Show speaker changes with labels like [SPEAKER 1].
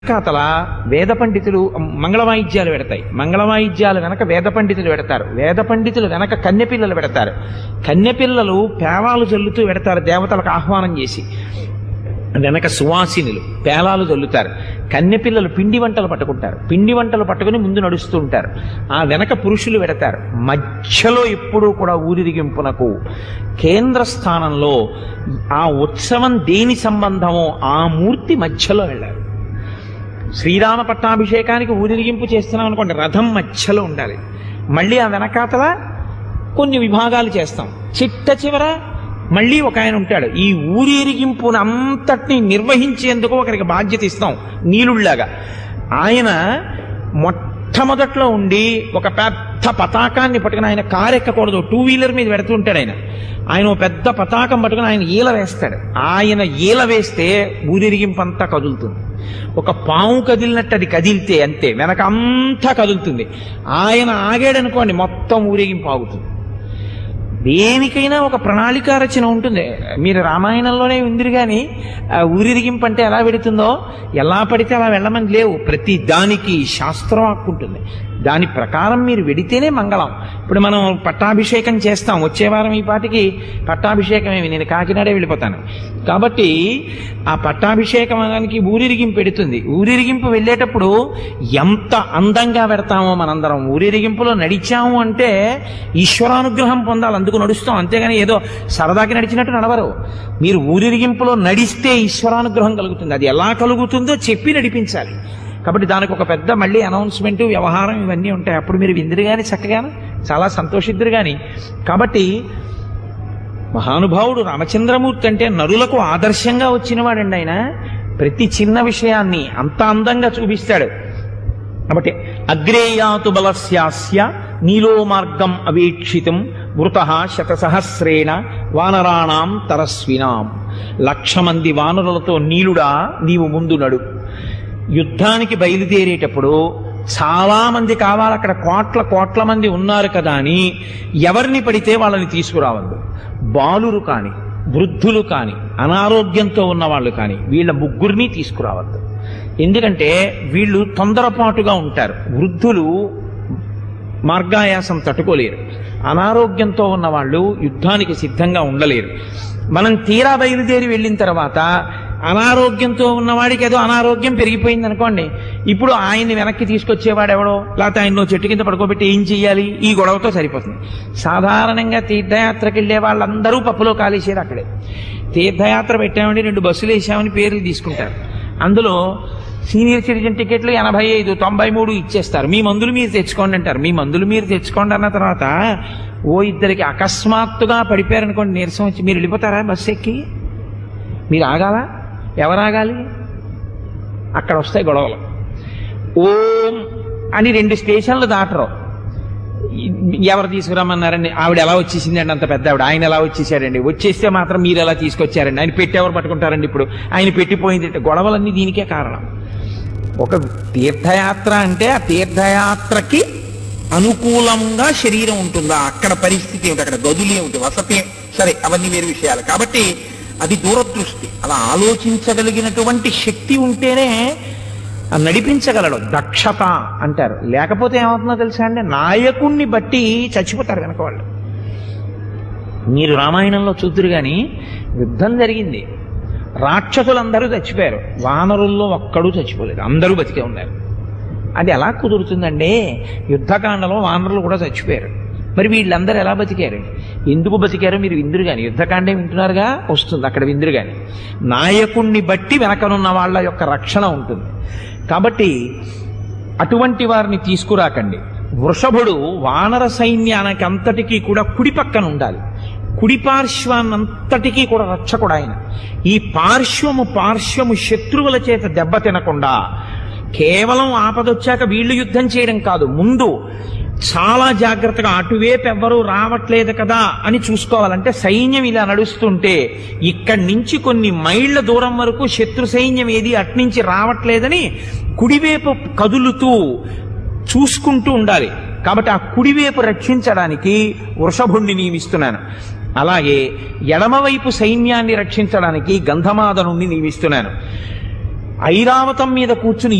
[SPEAKER 1] వెనకాతల వేద పండితులు మంగళ వాయిద్యాలు పెడతాయి మంగళ వాయిద్యాలు వెనక వేద పండితులు పెడతారు వేద పండితులు వెనక కన్నెపిల్లలు పెడతారు కన్నెపిల్లలు పేలాలు జల్లుతూ పెడతారు దేవతలకు ఆహ్వానం చేసి వెనక సువాసినులు పేలాలు జల్లుతారు కన్నెపిల్లలు పిండి వంటలు పట్టుకుంటారు పిండి వంటలు పట్టుకుని ముందు నడుస్తూ ఉంటారు ఆ వెనక పురుషులు పెడతారు మధ్యలో ఎప్పుడూ కూడా ఊరిరిగింపునకు కేంద్ర స్థానంలో ఆ ఉత్సవం దేని సంబంధమో ఆ మూర్తి మధ్యలో వెళ్ళారు శ్రీరామ పట్టాభిషేకానికి ఊరిరిగింపు చేస్తున్నాం అనుకోండి రథం మధ్యలో ఉండాలి మళ్ళీ ఆ వెనకాతల కొన్ని విభాగాలు చేస్తాం చిట్ట చివర మళ్ళీ ఒక ఆయన ఉంటాడు ఈ ఊరేరిగింపును అంతటిని నిర్వహించేందుకు ఒకరికి బాధ్యత ఇస్తాం నీలుళ్లాగా ఆయన మొట్టమొదట్లో ఉండి ఒక పెద్ద పతాకాన్ని పట్టుకుని ఆయన కారు ఎక్కకూడదు టూ వీలర్ మీద పెడుతూ ఉంటాడు ఆయన ఆయన ఓ పెద్ద పతాకం పట్టుకుని ఆయన ఈల వేస్తాడు ఆయన ఈల వేస్తే ఊరిరిగింపు అంతా కదులుతుంది ఒక పాము కదిలినట్టు అది కదిలితే అంతే వెనక అంతా కదులుతుంది ఆయన ఆగాడనుకోండి మొత్తం ఊరేగింపు ఆగుతుంది దేనికైనా ఒక ప్రణాళిక రచన ఉంటుంది మీరు రామాయణంలోనే ఉందిరు కానీ ఆ ఊరిరిగింపు అంటే ఎలా పెడుతుందో ఎలా పడితే అలా వెళ్ళమని లేవు ప్రతి దానికి శాస్త్రం హక్కుంటుంది దాని ప్రకారం మీరు వెడితేనే మంగళం ఇప్పుడు మనం పట్టాభిషేకం చేస్తాం వచ్చే వారం ఈ పాటికి పట్టాభిషేకం ఏమి నేను కాకినాడే వెళ్ళిపోతాను కాబట్టి ఆ పట్టాభిషేకానికి ఊరిరిగింపు పెడుతుంది ఊరిరిగింపు వెళ్ళేటప్పుడు ఎంత అందంగా పెడతామో మనందరం ఊరిరిగింపులో నడిచాము అంటే ఈశ్వరానుగ్రహం పొందాలి అందుకు నడుస్తాం అంతేగాని ఏదో సరదాకి నడిచినట్టు నడవరు మీరు ఊరిరిగింపులో నడిస్తే ఈశ్వరానుగ్రహం కలుగుతుంది అది ఎలా కలుగుతుందో చెప్పి నడిపించాలి కాబట్టి దానికి ఒక పెద్ద మళ్ళీ అనౌన్స్మెంట్ వ్యవహారం ఇవన్నీ ఉంటాయి అప్పుడు మీరు విందురు కానీ చక్కగాను చాలా సంతోషిద్దురు కానీ కాబట్టి మహానుభావుడు రామచంద్రమూర్తి అంటే నరులకు ఆదర్శంగా వచ్చినవాడండి ఆయన ప్రతి చిన్న విషయాన్ని అంత అందంగా చూపిస్తాడు కాబట్టి అగ్రేయాతు బలస్యాస్య నీలో మార్గం అవేక్షితం మృత శతసహస్రేణ వానరాణాం తరస్వినాం లక్ష మంది వానరులతో నీలుడా నీవు ముందు నడు యుద్ధానికి బయలుదేరేటప్పుడు చాలా మంది కావాలి అక్కడ కోట్ల కోట్ల మంది ఉన్నారు కదా అని ఎవరిని పడితే వాళ్ళని తీసుకురావద్దు బాలురు కాని వృద్ధులు కాని అనారోగ్యంతో ఉన్న వాళ్ళు కానీ వీళ్ళ ముగ్గురిని తీసుకురావద్దు ఎందుకంటే వీళ్ళు తొందరపాటుగా ఉంటారు వృద్ధులు మార్గాయాసం తట్టుకోలేరు అనారోగ్యంతో ఉన్న వాళ్ళు యుద్ధానికి సిద్ధంగా ఉండలేరు మనం తీరా బయలుదేరి వెళ్ళిన తర్వాత అనారోగ్యంతో ఉన్నవాడికి ఏదో అనారోగ్యం పెరిగిపోయింది అనుకోండి ఇప్పుడు ఆయన్ని వెనక్కి తీసుకొచ్చేవాడు ఎవడో లేకపోతే ఆయన చెట్టు కింద పడుకోబెట్టి ఏం చెయ్యాలి ఈ గొడవతో సరిపోతుంది సాధారణంగా తీర్థయాత్రకి వెళ్ళే వాళ్ళందరూ పప్పులో కాలేసేది అక్కడే తీర్థయాత్ర పెట్టామని రెండు బస్సులు వేసామని పేర్లు తీసుకుంటారు అందులో సీనియర్ సిటిజన్ టికెట్లు ఎనభై ఐదు తొంభై మూడు ఇచ్చేస్తారు మీ మందులు మీరు తెచ్చుకోండి అంటారు మీ మందులు మీరు తెచ్చుకోండి అన్న తర్వాత ఓ ఇద్దరికి అకస్మాత్తుగా పడిపోయారనుకోండి నీరసం వచ్చి మీరు వెళ్ళిపోతారా బస్సు ఎక్కి మీరు ఆగాలా ఎవరు ఆగాలి అక్కడ వస్తాయి గొడవలు ఓం అని రెండు స్టేషన్లు దాటరు ఎవరు తీసుకురమ్మన్నారండి ఆవిడ ఎలా వచ్చేసిందండి అంత పెద్ద ఆవిడ ఆయన ఎలా వచ్చేసాడండి వచ్చేస్తే మాత్రం మీరు ఎలా తీసుకొచ్చారండి ఆయన పెట్టి ఎవరు పట్టుకుంటారండి ఇప్పుడు ఆయన పెట్టిపోయింది గొడవలన్నీ దీనికే కారణం ఒక తీర్థయాత్ర అంటే ఆ తీర్థయాత్రకి అనుకూలంగా శరీరం ఉంటుందా అక్కడ పరిస్థితి ఏమిటి అక్కడ గదులు ఏమిటి వసతి సరే అవన్నీ వేరు విషయాలు కాబట్టి అది దూరదృష్టి అలా ఆలోచించగలిగినటువంటి శక్తి ఉంటేనే ఆ నడిపించగలడు దక్షత అంటారు లేకపోతే ఏమవుతుందో తెలుసా అండి నాయకుణ్ణి బట్టి చచ్చిపోతారు వెనక వాళ్ళు మీరు రామాయణంలో చూతురు కానీ యుద్ధం జరిగింది రాక్షసులందరూ చచ్చిపోయారు వానరుల్లో ఒక్కడూ చచ్చిపోలేదు అందరూ బతికే ఉన్నారు అది ఎలా కుదురుతుందండి యుద్ధకాండలో వానరులు కూడా చచ్చిపోయారు మరి వీళ్ళందరూ ఎలా బతికారు ఎందుకు బతికారో మీరు విందురు కానీ యుద్ధకాండే వింటున్నారుగా వస్తుంది అక్కడ విందురు కానీ నాయకుణ్ణి బట్టి వెనకనున్న వాళ్ళ యొక్క రక్షణ ఉంటుంది కాబట్టి అటువంటి వారిని తీసుకురాకండి వృషభుడు వానర సైన్యానికి అంతటికీ కూడా కుడి పక్కన ఉండాలి కుడి పార్శ్వాన్నంతటికీ కూడా రక్షకుడు ఆయన ఈ పార్శ్వము పార్శ్వము శత్రువుల చేత దెబ్బ తినకుండా కేవలం ఆపదొచ్చాక వీళ్ళు యుద్ధం చేయడం కాదు ముందు చాలా జాగ్రత్తగా అటువైపు ఎవ్వరూ రావట్లేదు కదా అని చూసుకోవాలంటే సైన్యం ఇలా నడుస్తుంటే ఇక్కడి నుంచి కొన్ని మైళ్ళ దూరం వరకు శత్రు సైన్యం ఏది అట్నుంచి రావట్లేదని కుడివైపు కదులుతూ చూసుకుంటూ ఉండాలి కాబట్టి ఆ కుడివైపు రక్షించడానికి వృషభుణ్ణి నియమిస్తున్నాను అలాగే ఎడమవైపు సైన్యాన్ని రక్షించడానికి గంధమాదనుణ్ణి నియమిస్తున్నాను ఐరావతం మీద కూర్చుని